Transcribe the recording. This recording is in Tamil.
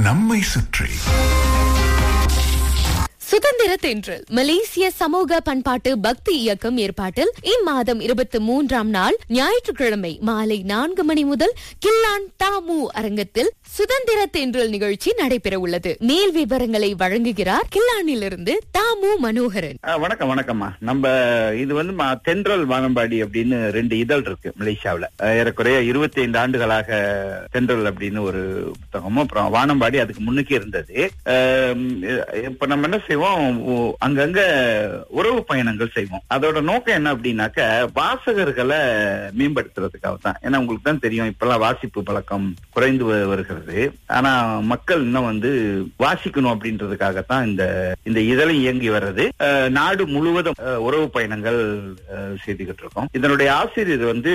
நம்மை சுற்றி சுதந்திர தென்றல் மலேசிய சமூக பண்பாட்டு பக்தி இயக்கம் ஏற்பாட்டில் இம்மாதம் இருபத்தி மூன்றாம் நாள் ஞாயிற்றுக்கிழமை மாலை நான்கு மணி முதல் கில்லான் தாமு அரங்கத்தில் சுதந்திர தென்றல் நிகழ்ச்சி நடைபெற உள்ளது மேல் விவரங்களை வழங்குகிறார் கில்லானிலிருந்து தாமு மனோகரன் ஆ, வணக்கம் வணக்கம்மா நம்ம இது வந்து மா- தென்றல் வானம்பாடி அப்படின்னு ரெண்டு இதழ் இருக்கு மலேசியாவுல அஹ், ஏறக்குறைய இருபத்தி ஐந்து ஆண்டுகளாக தென்றல் அப்படின்னு ஒரு புத்தகமும் அப்புறம் வானம்பாடி அதுக்கு முன்னுக்கே இருந்தது அஹ், இப்ப நம்ம என்ன செய்வோம் ஓ- அங்கங்க உறவு பயணங்கள் செய்வோம் அதோட நோக்கம் என்ன அப்படின்னாக்க வாசகர்களை மேம்படுத்துறதுக்காக தான் ஏன்னா உங்களுக்கு தான் தெரியும் இப்பெல்லாம் வாசிப்பு பழக்கம் குறைந்து வ- வருகிறது ஆனா மக்கள் இன்னும் வந்து வாசிக்கணும் அப்படின்றதுக்காகத்தான் இந்த இந்த இதழை இயங்கி வர்றது அஹ், நாடு முழுவதும் அஹ், உறவு பயணங்கள் அஹ், செய்துகிட்டு இருக்கோம் இதனுடைய ஆசிரியர் வந்து